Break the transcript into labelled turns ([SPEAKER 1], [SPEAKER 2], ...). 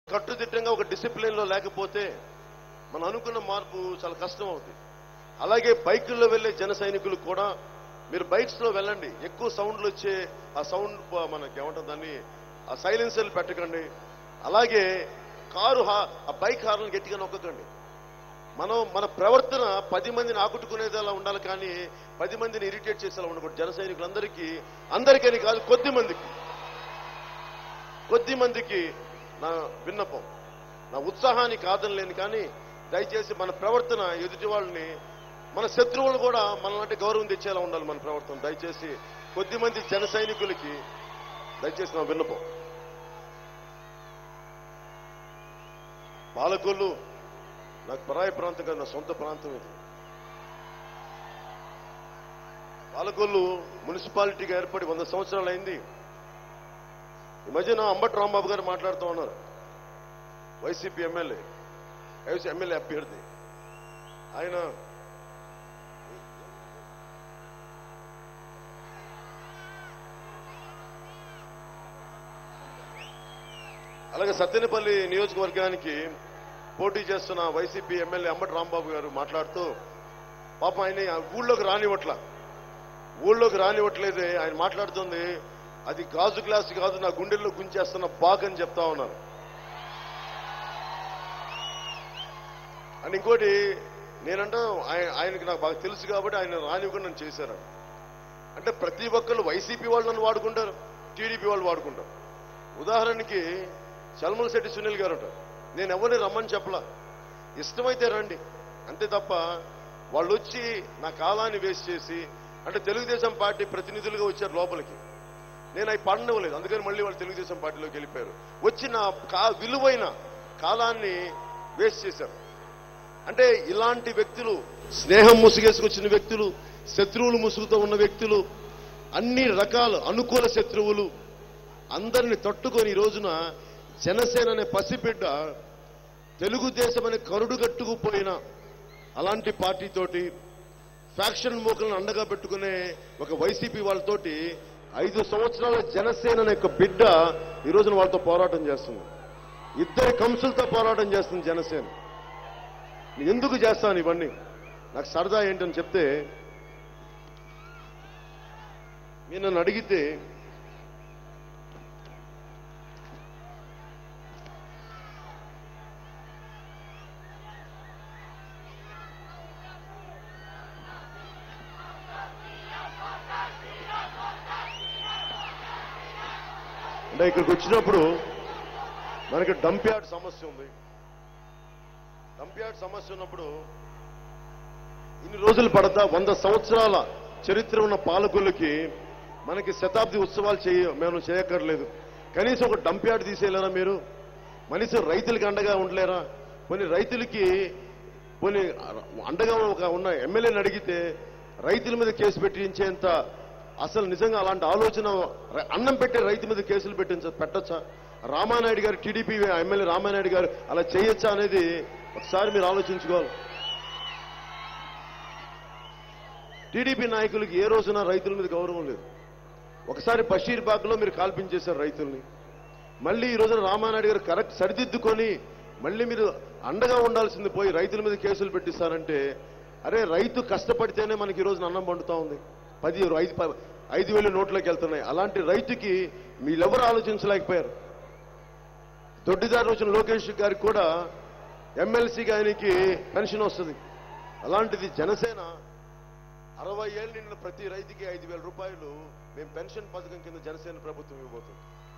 [SPEAKER 1] కట్టుదిట్టంగా ఒక డిసిప్లిన్ లో లేకపోతే మనం అనుకున్న మార్పు చాలా కష్టం అవుతుంది అలాగే బైకుల్లో వెళ్లే జన సైనికులు కూడా మీరు బైక్స్ లో వెళ్ళండి ఎక్కువ సౌండ్లు వచ్చే ఆ సౌండ్ ప- మనకి ఏమంటుంది దాన్ని ఆ సైలెన్సర్లు పెట్టకండి అలాగే కారు హా- ఆ బైక్ హార్న్ గట్టిగా నొక్కకండి మనం మన ప్రవర్తన పది మందిని ఆకట్టుకునేదిలా ఉండాలి కానీ పది మందిని ఇరిటేట్ చేసేలా ఉండకూడదు జన సైనికులందరికీ అందరికని కాదు కొద్ది మందికి కొద్ది మందికి నా విన్నపం నా ఉత్సాహాన్ని కాదనలేను కానీ దయచేసి మన ప్రవర్తన ఎదుటి వాళ్ళని మన శత్రువులు కూడా మనలాంటి గౌరవం తెచ్చేలా ఉండాలి మన ప్రవర్తన దయచేసి కొద్ది మంది జన సైనికులకి దయచేసి నా విన్నపం పాలకొల్లు నాకు పరాయి ప్రాంతం కాదు నా సొంత ప్రాంతం ఇది పాలకొల్లు మున్సిపాలిటీగా ఏర్పడి వంద సంవత్సరాలు అయింది ఈ మధ్యన అంబటి రాంబాబు గారు మాట్లాడుతూ ఉన్నారు వైసీపీ ఎమ్మెల్యే వైసీ ఎమ్మెల్యే అభ్యర్థి ఆయన అలాగే సత్తెనపల్లి నియోజకవర్గానికి పోటీ చేస్తున్న వైసీపీ ఎమ్మెల్యే అంబటి రాంబాబు గారు మాట్లాడుతూ పాపం ఆయన ఆ ఊళ్ళోకి రానివ్వట్ల ఊళ్ళోకి రానివ్వట్లేదే ఆయన మాట్లాడుతుంది అది గాజు గ్లాస్ కాదు నా గుండెల్లో గుంచేస్తున్న బాగ్ అని చెప్తా ఉన్నారు అండ్ ఇంకోటి నేనంట ఆయన ఆయనకి నాకు బాగా తెలుసు కాబట్టి ఆయన రానివ్వకుండా నన్ను చేశారు అంటే ప్రతి ఒక్కళ్ళు వైసీపీ వాళ్ళు నన్ను వాడుకుంటారు టీడీపీ వాళ్ళు వాడుకుంటారు ఉదాహరణకి చల్మల శెట్టి సునీల్ గారు ఉంటారు నేను ఎవరిని రమ్మని చెప్పలా ఇష్టమైతే రండి అంతే తప్ప వాళ్ళు వచ్చి నా కాలాన్ని వేస్ట్ చేసి అంటే తెలుగుదేశం పార్టీ ప్రతినిధులుగా వచ్చారు లోపలికి నేను అవి పడనివ్వలేదు అందుకని మళ్ళీ వాళ్ళు తెలుగుదేశం పార్టీలోకి వెళ్ళిపోయారు వచ్చి నా కా విలువైన కాలాన్ని వేస్ట్ చేశారు అంటే ఇలాంటి వ్యక్తులు స్నేహం ముసుగేసుకొచ్చిన వ్యక్తులు శత్రువులు ముసుగుతో ఉన్న వ్యక్తులు అన్ని రకాల అనుకూల శత్రువులు అందరిని తట్టుకొని ఈ రోజున జనసేన అనే పసిబిడ్డ తెలుగుదేశం అనే కరుడు కట్టుకుపోయిన అలాంటి పార్టీతోటి ఫ్యాక్షన్ మూకలను అండగా పెట్టుకునే ఒక వైసీపీ వాళ్ళతోటి ఐదు సంవత్సరాల జనసేన అనే ఒక బిడ్డ ఈ రోజున వాళ్ళతో పోరాటం చేస్తుంది ఇద్దరి కంసులతో పోరాటం చేస్తుంది జనసేన నేను ఎందుకు చేస్తాను ఇవన్నీ నాకు సరదా ఏంటని చెప్తే మీరు నన్ను అడిగితే అంటే ఇక్కడికి వచ్చినప్పుడు మనకి డంప్ యార్డ్ సమస్య ఉంది డంప్ యార్డ్ సమస్య ఉన్నప్పుడు ఇన్ని రోజులు పడతా వంద సంవత్సరాల చరిత్ర ఉన్న పాలకులకి మనకి శతాబ్ది ఉత్సవాలు చేయ మేము చేయక్కర్లేదు కనీసం ఒక డంప్ యార్డ్ తీసేయలేరా మీరు కనీసం రైతులకి అండగా ఉండలేరా కొన్ని రైతులకి కొన్ని అండగా ఒక ఉన్న ఎమ్మెల్యేని అడిగితే రైతుల మీద కేసు పెట్టించేంత అసలు నిజంగా అలాంటి ఆలోచన ర- అన్నం పెట్టే రైతు మీద కేసులు పెట్టించ పెట్టచ్చా రామానాయుడు గారు టీడీపీ ఎమ్మెల్యే రామానాయుడు గారు అలా చేయొచ్చా అనేది ఒకసారి మీరు ఆలోచించుకోవాలి టీడీపీ నాయకులకి ఏ రోజున రైతుల మీద గౌరవం లేదు ఒకసారి బషీర్బాగ్లో మీరు కాల్పించేశారు రైతుల్ని మళ్ళీ ఈ రోజున రామానాయుడు గారు కరెక్ట్ సరిదిద్దుకొని మళ్ళీ మీరు అండగా ఉండాల్సింది పోయి రైతుల మీద కేసులు పెట్టిస్తారంటే అరే రైతు కష్టపడితేనే మనకి ఈ రోజున అన్నం పండుతా ఉంది పది ఐదు ప- ఐదు వేలు నోట్లోకి వెళ్తున్నాయి అలాంటి రైతుకి మీరెవరు ఆలోచించలేకపోయారు దొడ్డిదారు వచ్చిన లోకేష్ గారికి కూడా ఎమ్మెల్సీగా ఆయనకి పెన్షన్ వస్తుంది అలాంటిది జనసేన అరవై ఏళ్ళు నిన్న ప్రతి రైతుకి ఐదు వేల రూపాయలు మేము పెన్షన్ పథకం కింద జనసేన ప్రభుత్వం ఇవ్వబోతుంది